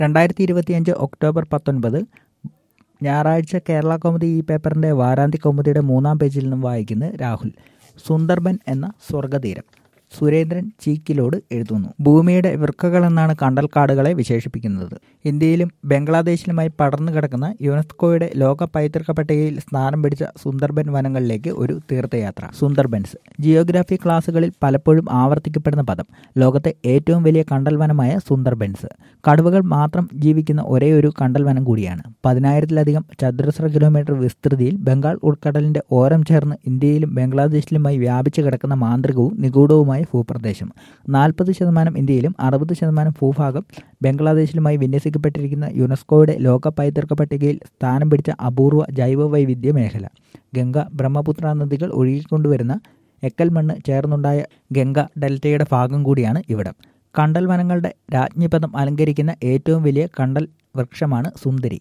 രണ്ടായിരത്തി ഇരുപത്തിയഞ്ച് ഒക്ടോബർ പത്തൊൻപത് ഞായറാഴ്ച കേരള കൗമുദി ഈ പേപ്പറിൻ്റെ വാരാന്ത്യ കൗമുദിയുടെ മൂന്നാം പേജിൽ നിന്നും വായിക്കുന്നത് രാഹുൽ സുന്ദർബൻ എന്ന സ്വർഗതീരം സുരേന്ദ്രൻ ചീക്കിലോട് എഴുതുന്നു ഭൂമിയുടെ വൃക്കകൾ എന്നാണ് കണ്ടൽക്കാടുകളെ വിശേഷിപ്പിക്കുന്നത് ഇന്ത്യയിലും ബംഗ്ലാദേശിലുമായി പടർന്നു കിടക്കുന്ന യുനെസ്കോയുടെ ലോക പൈതൃക പട്ടികയിൽ സ്ഥാനം പിടിച്ച സുന്ദർബൻ വനങ്ങളിലേക്ക് ഒരു തീർത്ഥയാത്ര സുന്ദർബൻസ് ജിയോഗ്രാഫി ക്ലാസ്സുകളിൽ പലപ്പോഴും ആവർത്തിക്കപ്പെടുന്ന പദം ലോകത്തെ ഏറ്റവും വലിയ കണ്ടൽ വനമായ സുന്ദർബൻസ് കടുവകൾ മാത്രം ജീവിക്കുന്ന ഒരേ ഒരു കണ്ടൽ വനം കൂടിയാണ് പതിനായിരത്തിലധികം ചതുരശ്ര കിലോമീറ്റർ വിസ്തൃതിയിൽ ബംഗാൾ ഉൾക്കടലിന്റെ ഓരം ചേർന്ന് ഇന്ത്യയിലും ബംഗ്ലാദേശിലുമായി വ്യാപിച്ചു കിടക്കുന്ന മാന്ത്രികവും നിഗൂഢവുമായ ഭൂപ്രദേശം നാൽപ്പത് ശതമാനം ഇന്ത്യയിലും അറുപത് ശതമാനം ഭൂഭാഗം ബംഗ്ലാദേശിലുമായി വിന്യസിക്കപ്പെട്ടിരിക്കുന്ന യുനെസ്കോയുടെ ലോക പൈതൃക പട്ടികയിൽ സ്ഥാനം പിടിച്ച അപൂർവ ജൈവ വൈവിധ്യ മേഖല ഗംഗ ബ്രഹ്മപുത്ര നദികൾ ഒഴുകിക്കൊണ്ടുവരുന്ന എക്കൽ മണ്ണ് ചേർന്നുണ്ടായ ഗംഗ ഡെൽറ്റയുടെ ഭാഗം കൂടിയാണ് ഇവിടം കണ്ടൽ വനങ്ങളുടെ രാജ്ഞിപദം അലങ്കരിക്കുന്ന ഏറ്റവും വലിയ കണ്ടൽ വൃക്ഷമാണ് സുന്ദരി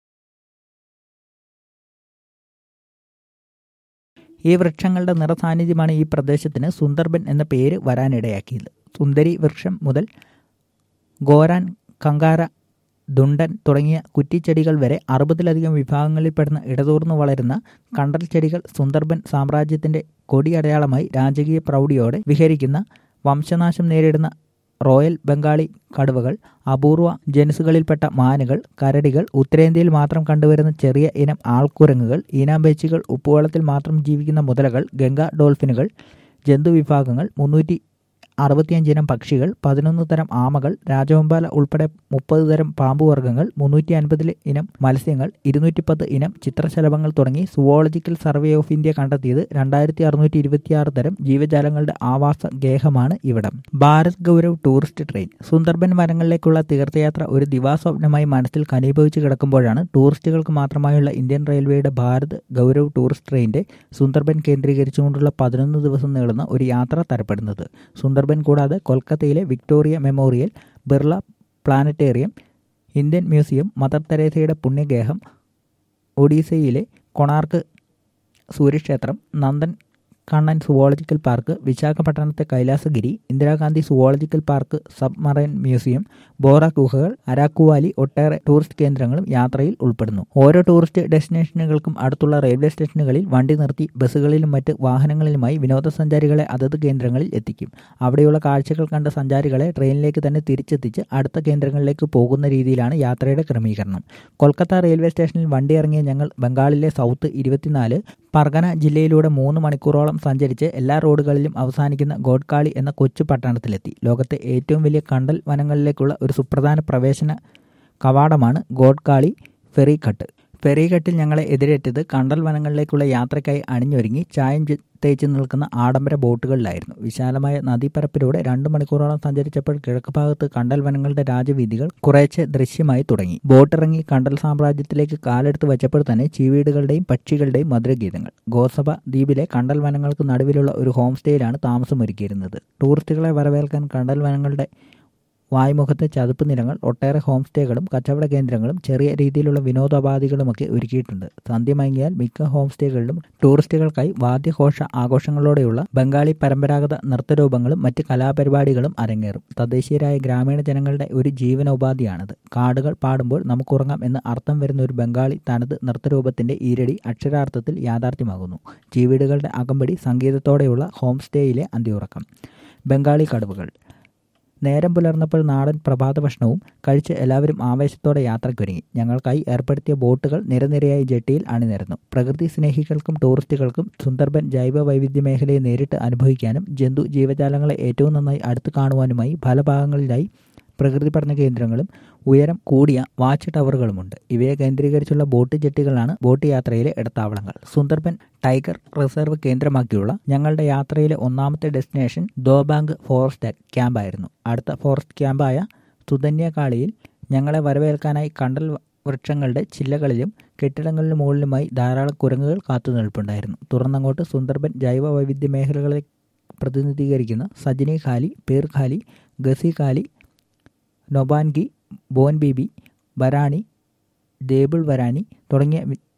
ഈ വൃക്ഷങ്ങളുടെ നിറസാന്നിധ്യമാണ് ഈ പ്രദേശത്തിന് സുന്ദർബൻ എന്ന പേര് വരാനിടയാക്കിയത് സുന്ദരി വൃക്ഷം മുതൽ ഗോരാൻ കങ്കാര ദുണ്ടൻ തുടങ്ങിയ കുറ്റിച്ചെടികൾ വരെ അറുപതിലധികം വിഭാഗങ്ങളിൽപ്പെടുന്ന ഇടതൂർന്നു വളരുന്ന കണ്ടൽ ചെടികൾ സുന്ദർബൻ സാമ്രാജ്യത്തിന്റെ കൊടിയടയാളമായി രാജകീയ പ്രൗഢിയോടെ വിഹരിക്കുന്ന വംശനാശം നേരിടുന്ന റോയൽ ബംഗാളി കടുവകൾ അപൂർവ ജനുസുകളിൽപ്പെട്ട മാനുകൾ കരടികൾ ഉത്തരേന്ത്യയിൽ മാത്രം കണ്ടുവരുന്ന ചെറിയ ഇനം ആൾക്കുരങ്ങുകൾ ഈനാമ്പേച്ചികൾ ഉപ്പുവെള്ളത്തിൽ മാത്രം ജീവിക്കുന്ന മുതലകൾ ഗംഗാ ഡോൾഫിനുകൾ ജന്തുവിഭാഗങ്ങൾ മുന്നൂറ്റി അറുപത്തിയഞ്ച് ഇനം പക്ഷികൾ പതിനൊന്ന് തരം ആമകൾ രാജവമ്പാല ഉൾപ്പെടെ മുപ്പത് തരം പാമ്പുവർഗ്ഗങ്ങൾ മുന്നൂറ്റി അൻപതിൽ ഇനം മത്സ്യങ്ങൾ ഇരുന്നൂറ്റിപ്പത്ത് ഇനം ചിത്രശലഭങ്ങൾ തുടങ്ങി സുവോളജിക്കൽ സർവേ ഓഫ് ഇന്ത്യ കണ്ടെത്തിയത് രണ്ടായിരത്തി അറുന്നൂറ്റി ഇരുപത്തിയാറ് തരം ജീവജാലങ്ങളുടെ ആവാസ ഗേഹമാണ് ഇവിടം ഭാരത് ഗൗരവ് ടൂറിസ്റ്റ് ട്രെയിൻ സുന്ദർബൻ വനങ്ങളിലേക്കുള്ള തീർത്ഥയാത്ര ഒരു ദിവാസ്വപ്നമായി മനസ്സിൽ കനീഭവിച്ച് കിടക്കുമ്പോഴാണ് ടൂറിസ്റ്റുകൾക്ക് മാത്രമായുള്ള ഇന്ത്യൻ റെയിൽവേയുടെ ഭാരത് ഗൗരവ് ടൂറിസ്റ്റ് ട്രെയിനിന്റെ സുന്ദർബൻ കേന്ദ്രീകരിച്ചുകൊണ്ടുള്ള പതിനൊന്ന് ദിവസം നീളുന്ന ഒരു യാത്ര തരപ്പെടുന്നത് സുന്ദർബൻ കൂടാതെ കൊൽക്കത്തയിലെ Victoria memorial Birla planetarium Indian museum mother തെരേസയുടെ പുണ്യഗേഹം ഒഡീസയിലെ കൊണാർക്ക് സൂര്യക്ഷേത്രം നന്ദൻ കണ്ണൻ സുവോളജിക്കൽ പാർക്ക് വിശാഖപട്ടണത്തെ Kailasagiri Indira Gandhi zoological park submarine museum Borra ഗുഹകൾ അരാക്കുവാലി ഒട്ടേറെ ടൂറിസ്റ്റ് കേന്ദ്രങ്ങളും യാത്രയിൽ ഉൾപ്പെടുന്നു ഓരോ ടൂറിസ്റ്റ് ഡെസ്റ്റിനേഷനുകൾക്കും അടുത്തുള്ള റെയിൽവേ സ്റ്റേഷനുകളിൽ വണ്ടി നിർത്തി ബസ്സുകളിലും മറ്റ് വാഹനങ്ങളിലുമായി വിനോദസഞ്ചാരികളെ അതത് കേന്ദ്രങ്ങളിൽ എത്തിക്കും അവിടെയുള്ള കാഴ്ചകൾ കണ്ട സഞ്ചാരികളെ ട്രെയിനിലേക്ക് തന്നെ തിരിച്ചെത്തിച്ച് അടുത്ത കേന്ദ്രങ്ങളിലേക്ക് പോകുന്ന രീതിയിലാണ് യാത്രയുടെ ക്രമീകരണം കൊൽക്കത്ത റെയിൽവേ സ്റ്റേഷനിൽ വണ്ടി ഇറങ്ങിയ ഞങ്ങൾ ബംഗാളിലെ സൗത്ത് ഇരുപത്തിനാല് പർഗന ജില്ലയിലൂടെ മൂന്ന് മണിക്കൂറോളം സഞ്ചരിച്ച് എല്ലാ റോഡുകളിലും അവസാനിക്കുന്ന ഗോഡ്കാളി എന്ന കൊച്ചു പട്ടണത്തിലെത്തി ലോകത്തെ ഏറ്റവും വലിയ കണ്ടൽ വനങ്ങളിലേക്കുള്ള ഒരു സുപ്രധാന പ്രവേശന കവാടമാണ് ഗോഡ്കാളി ഫെറിഘട്ട് ഫെറിഘട്ടിൽ ഞങ്ങളെ എതിരേറ്റത് കണ്ടൽ വനങ്ങളിലേക്കുള്ള യാത്രയ്ക്കായി അണിഞ്ഞൊരുങ്ങി ചായം തേച്ച് നിൽക്കുന്ന ആഡംബര ബോട്ടുകളിലായിരുന്നു വിശാലമായ നദീപ്പരപ്പിലൂടെ രണ്ട് മണിക്കൂറോളം സഞ്ചരിച്ചപ്പോൾ കിഴക്ക് ഭാഗത്ത് കണ്ടൽ വനങ്ങളുടെ രാജവീതികൾ കുറേശ്ശെ ദൃശ്യമായി തുടങ്ങി ബോട്ടിറങ്ങി കണ്ടൽ സാമ്രാജ്യത്തിലേക്ക് കാലെടുത്ത് വെച്ചപ്പോൾ തന്നെ ചീവീടുകളുടെയും പക്ഷികളുടെയും മധുരഗീതങ്ങൾ ഗോസഭ ദ്വീപിലെ കണ്ടൽ വനങ്ങൾക്ക് നടുവിലുള്ള ഒരു ഹോം സ്റ്റേയിലാണ് താമസമൊരുക്കിയിരുന്നത് ടൂറിസ്റ്റുകളെ വരവേൽക്കാൻ കണ്ടൽ വനങ്ങളുടെ വായ്മുഖത്തെ ചതുപ്പ് നിലങ്ങൾ ഒട്ടേറെ ഹോം സ്റ്റേകളും കച്ചവട കേന്ദ്രങ്ങളും ചെറിയ രീതിയിലുള്ള വിനോദോപാധികളുമൊക്കെ ഒരുക്കിയിട്ടുണ്ട് സന്ധ്യ മയങ്ങിയാൽ മിക്ക ഹോം സ്റ്റേകളിലും ടൂറിസ്റ്റുകൾക്കായി വാദ്യഘോഷ ആഘോഷങ്ങളോടെയുള്ള ബംഗാളി പരമ്പരാഗത നൃത്തരൂപങ്ങളും മറ്റ് കലാപരിപാടികളും അരങ്ങേറും തദ്ദേശീയരായ ഗ്രാമീണ ജനങ്ങളുടെ ഒരു ജീവനോപാധിയാണത് കാടുകൾ പാടുമ്പോൾ നമുക്കുറങ്ങാം എന്ന് അർത്ഥം വരുന്ന ഒരു ബംഗാളി തനത് നൃത്തരൂപത്തിന്റെ ഈരടി അക്ഷരാർത്ഥത്തിൽ യാഥാർത്ഥ്യമാകുന്നു ചീവീടുകളുടെ അകമ്പടി സംഗീതത്തോടെയുള്ള ഹോം സ്റ്റേയിലെ അന്തിയുറക്കം ബംഗാളി കടുവകൾ നേരം പുലർന്നപ്പോൾ നാടൻ പ്രഭാത ഭക്ഷണവും കഴിച്ച് എല്ലാവരും ആവേശത്തോടെ യാത്രയ്ക്കൊരുങ്ങി ഞങ്ങൾക്കായി ഏർപ്പെടുത്തിയ ബോട്ടുകൾ നിരനിരയായി ജെട്ടിയിൽ അണിനിരന്നു പ്രകൃതി സ്നേഹികൾക്കും ടൂറിസ്റ്റുകൾക്കും സുന്ദർബൻ ജൈവ വൈവിധ്യ മേഖലയെ നേരിട്ട് അനുഭവിക്കാനും ജന്തു ജീവജാലങ്ങളെ ഏറ്റവും നന്നായി അടുത്ത് കാണുവാനുമായി പല ഭാഗങ്ങളിലായി പ്രകൃതി പഠന കേന്ദ്രങ്ങളും ഉയരം കൂടിയ വാച്ച് ടവറുകളുമുണ്ട് ഇവയെ കേന്ദ്രീകരിച്ചുള്ള ബോട്ട് ജെട്ടികളാണ് ബോട്ട് യാത്രയിലെ ഇടത്താവളങ്ങൾ സുന്ദർബൻ ടൈഗർ റിസർവ് കേന്ദ്രമാക്കിയുള്ള ഞങ്ങളുടെ യാത്രയിലെ ഒന്നാമത്തെ ഡെസ്റ്റിനേഷൻ ദോബാങ്ക് ഫോറസ്റ്റ് ക്യാമ്പായിരുന്നു അടുത്ത ഫോറസ്റ്റ് ക്യാമ്പായ സുധന്യകാളിയിൽ ഞങ്ങളെ വരവേൽക്കാനായി കണ്ടൽ വൃക്ഷങ്ങളുടെ ചില്ലകളിലും കെട്ടിടങ്ങളിലും മുകളിലുമായി ധാരാളം കുരങ്ങുകൾ കാത്തു നിൽപ്പുണ്ടായിരുന്നു തുറന്നങ്ങോട്ട് സുന്ദർബൻ ജൈവ വൈവിധ്യ മേഖലകളെ പ്രതിനിധീകരിക്കുന്ന സജിനി ഖാലി പീർ ഖാലി ഗസി ഖാലി നൊബാൻഗി ബോൻ ബീബി വരാണി ദേബിൾ വരാനി തുടങ്ങിയ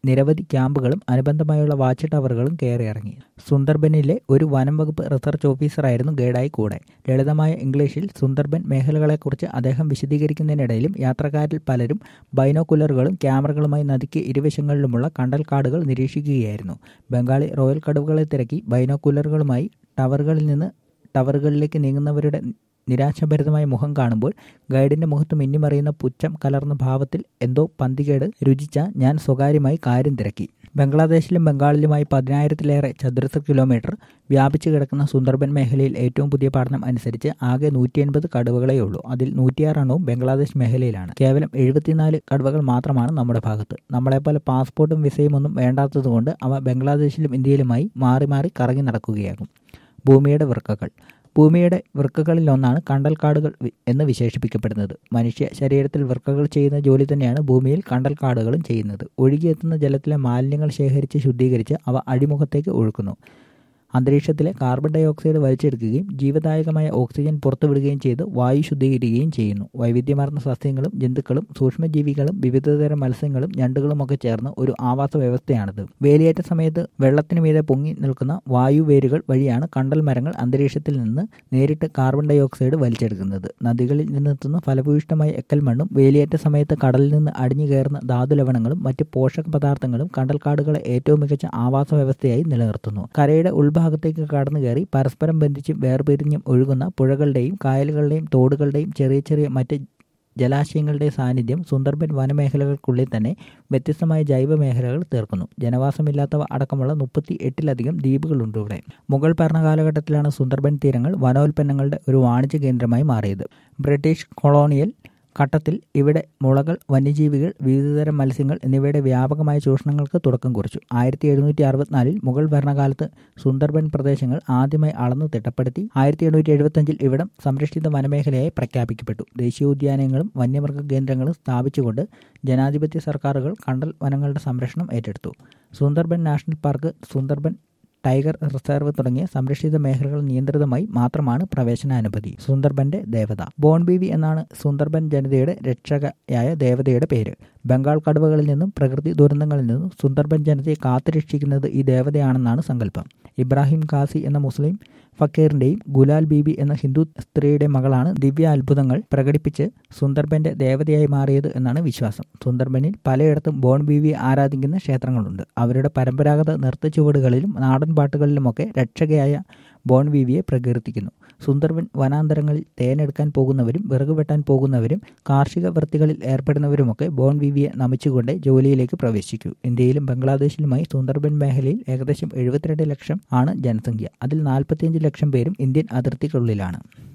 നിരവധി ക്യാമ്പുകളും അനുബന്ധമായുള്ള വാച്ച് ടവറുകളും കയറിയിറങ്ങി സുന്ദർബനിലെ ഒരു വനം വകുപ്പ് റിസർച്ച് ഓഫീസറായിരുന്നു ഗൈഡായി കൂടെ ലളിതമായ ഇംഗ്ലീഷിൽ സുന്ദർബൻ മേഖലകളെക്കുറിച്ച് അദ്ദേഹം വിശദീകരിക്കുന്നതിനിടയിലും യാത്രക്കാരിൽ പലരും ബൈനോക്കുലറുകളും ക്യാമറകളുമായി നദിക്ക് ഇരുവശങ്ങളിലുമുള്ള കണ്ടൽക്കാടുകൾ നിരീക്ഷിക്കുകയായിരുന്നു ബംഗാളി റോയൽ കടുവകളെ തിരക്കി ബൈനോക്കുലറുകളുമായി ടവറുകളിൽ നിന്ന് ടവറുകളിലേക്ക് നീങ്ങുന്നവരുടെ നിരാശഭരിതമായ മുഖം കാണുമ്പോൾ ഗൈഡിന്റെ മുഖത്ത് മിന്നിമറിയുന്ന പുച്ഛം കലർന്ന ഭാവത്തിൽ എന്തോ പന്തികേട് രുചിച്ച ഞാൻ സ്വകാര്യമായി കാര്യം തിരക്കി ബംഗ്ലാദേശിലും ബംഗാളിലുമായി പതിനായിരത്തിലേറെ ചതുരശ്ര കിലോമീറ്റർ വ്യാപിച്ചു കിടക്കുന്ന സുന്ദർബൻ മേഖലയിൽ ഏറ്റവും പുതിയ പഠനം അനുസരിച്ച് ആകെ നൂറ്റി എൺപത് കടുവകളേ ഉള്ളൂ അതിൽ നൂറ്റിയാറെണ്ണവും ബംഗ്ലാദേശ് മേഖലയിലാണ് കേവലം എഴുപത്തിനാല് കടുവകൾ മാത്രമാണ് നമ്മുടെ ഭാഗത്ത് നമ്മളെപ്പോലെ പാസ്പോർട്ടും വിസയും ഒന്നും വേണ്ടാത്തതുകൊണ്ട് അവ ബംഗ്ലാദേശിലും ഇന്ത്യയിലുമായി മാറി മാറി കറങ്ങി നടക്കുകയാകും ഭൂമിയുടെ വൃക്കകൾ ഭൂമിയുടെ വൃക്കകളിലൊന്നാണ് കണ്ടൽക്കാടുകൾ എന്ന് വിശേഷിപ്പിക്കപ്പെടുന്നത് മനുഷ്യ ശരീരത്തിൽ വൃക്കകൾ ചെയ്യുന്ന ജോലി തന്നെയാണ് ഭൂമിയിൽ കണ്ടൽക്കാടുകളും ചെയ്യുന്നത് ഒഴുകിയെത്തുന്ന ജലത്തിലെ മാലിന്യങ്ങൾ ശേഖരിച്ച് ശുദ്ധീകരിച്ച് അവ അടിമുഖത്തേക്ക് ഒഴുക്കുന്നു അന്തരീക്ഷത്തിലെ കാർബൺ ഡൈ ഓക്സൈഡ് വലിച്ചെടുക്കുകയും ജീവദായകമായ ഓക്സിജൻ പുറത്തുവിടുകയും ചെയ്ത് വായു ശുദ്ധീകരിക്കുകയും ചെയ്യുന്നു വൈവിധ്യമാർന്ന സസ്യങ്ങളും ജന്തുക്കളും സൂക്ഷ്മജീവികളും വിവിധതരം മത്സ്യങ്ങളും ഞണ്ടുകളുമൊക്കെ ചേർന്ന് ഒരു ആവാസ വ്യവസ്ഥയാണിത് വേലിയേറ്റ സമയത്ത് വെള്ളത്തിനു മീതെ പൊങ്ങി നിൽക്കുന്ന വായു വേരുകൾ വഴിയാണ് കണ്ടൽ മരങ്ങൾ അന്തരീക്ഷത്തിൽ നിന്ന് നേരിട്ട് കാർബൺ ഡൈ ഓക്സൈഡ് വലിച്ചെടുക്കുന്നത് നദികളിൽ നിന്നെത്തുന്ന ഫലഭൂയിഷ്ടമായ എക്കൽ മണ്ണും വേലിയേറ്റ സമയത്ത് കടലിൽ നിന്ന് അടിഞ്ഞു കയറുന്ന ധാതുലവണങ്ങളും മറ്റ് പോഷക പദാർത്ഥങ്ങളും കണ്ടൽക്കാടുകളെ ഏറ്റവും മികച്ച ആവാസ വ്യവസ്ഥയായി നിലനിർത്തുന്നു കരയുടെ ഉൾഭാഗം ഭാഗത്തേക്ക് കടന്നു കയറി പരസ്പരം ബന്ധിച്ചും വേർപിരിഞ്ഞും ഒഴുകുന്ന പുഴകളുടെയും കായലുകളുടെയും തോടുകളുടെയും ചെറിയ ചെറിയ മറ്റ് ജലാശയങ്ങളുടെ സാന്നിധ്യം സുന്ദർബൻ വനമേഖലകൾക്കുള്ളിൽ തന്നെ വ്യത്യസ്തമായ ജൈവ മേഖലകൾ തീർക്കുന്നു ജനവാസമില്ലാത്തവ അടക്കമുള്ള മുപ്പത്തി എട്ടിലധികം ദ്വീപുകളുണ്ട് ഇവിടെ മുഗൾ ഭരണകാലഘട്ടത്തിലാണ് സുന്ദർബൻ തീരങ്ങൾ വനോൽപ്പന്നങ്ങളുടെ ഒരു വാണിജ്യ കേന്ദ്രമായി മാറിയത് ബ്രിട്ടീഷ് കൊളോണിയൽ ഘട്ടത്തിൽ ഇവിടെ മുളകൾ വന്യജീവികൾ വിവിധതരം മത്സ്യങ്ങൾ എന്നിവയുടെ വ്യാപകമായ ചൂഷണങ്ങൾക്ക് തുടക്കം കുറിച്ചു ആയിരത്തി എഴുന്നൂറ്റി അറുപത്തിനാലിൽ മുഗൾ ഭരണകാലത്ത് സുന്ദർബൻ പ്രദേശങ്ങൾ ആദ്യമായി അളന്നു തിട്ടപ്പെടുത്തി ആയിരത്തി എണ്ണൂറ്റി എഴുപത്തഞ്ചിൽ ഇവിടം സംരക്ഷിത വനമേഖലയായി പ്രഖ്യാപിക്കപ്പെട്ടു ദേശീയോദ്യാനങ്ങളും വന്യമൃഗ കേന്ദ്രങ്ങളും സ്ഥാപിച്ചുകൊണ്ട് ജനാധിപത്യ സർക്കാരുകൾ കണ്ടൽ വനങ്ങളുടെ സംരക്ഷണം ഏറ്റെടുത്തു Sundarban national park Sundarban tiger reserve തുടങ്ങിയ സംരക്ഷിത മേഖലകൾ നിയന്ത്രിതമായി മാത്രമാണ് പ്രവേശനാനുമതി സുന്ദർബന്റെ ദേവത ബോൺബീവി എന്നാണ് സുന്ദർബൻ ജനതയുടെ രക്ഷകയായ ദേവതയുടെ പേര് ബംഗാൾ കടുവകളിൽ നിന്നും പ്രകൃതി ദുരന്തങ്ങളിൽ നിന്നും സുന്ദർബൻ ജനതയെ കാത്തുരക്ഷിക്കുന്നത് ഈ ദേവതയാണെന്നാണ് സങ്കല്പം ഇബ്രാഹിം ഖാസി എന്ന മുസ്ലിം ഫക്കീറിന്റെയും ഗുലാൽ ബീബി എന്ന ഹിന്ദു സ്ത്രീയുടെ മകളാണ് ദിവ്യ അത്ഭുതങ്ങൾ പ്രകടിപ്പിച്ച് സുന്ദർബന്റെ ദേവതയായി മാറിയത് എന്നാണ് വിശ്വാസം സുന്ദർബനിൽ പലയിടത്തും ബോൺ ബീവിയെ ആരാധിക്കുന്ന ക്ഷേത്രങ്ങളുണ്ട് അവരുടെ പരമ്പരാഗത നൃത്തച്ചുവടുകളിലും നാടൻ പാട്ടുകളിലുമൊക്കെ രക്ഷകയായ ബോൺ ബീവിയെ പ്രകീർത്തിക്കുന്നു സുന്ദർബൻ വനാന്തരങ്ങളിൽ തേനെടുക്കാൻ പോകുന്നവരും വിറക് വെട്ടാൻ പോകുന്നവരും കാർഷിക വൃത്തികളിൽ ഏർപ്പെടുന്നവരുമൊക്കെ ബോൺ ബീവിയെ നമിച്ചുകൊണ്ട് ജോലിയിലേക്ക് പ്രവേശിക്കൂ ഇന്ത്യയിലും ബംഗ്ലാദേശിലുമായി സുന്ദർബൻ മേഖലയിൽ ഏകദേശം എഴുപത്തിരണ്ട് ലക്ഷം ആണ് ജനസംഖ്യ അതിൽ നാൽപ്പത്തിയഞ്ച് ലക്ഷം പേരും ഇന്ത്യൻ അതിർത്തിക്കുള്ളിലാണ്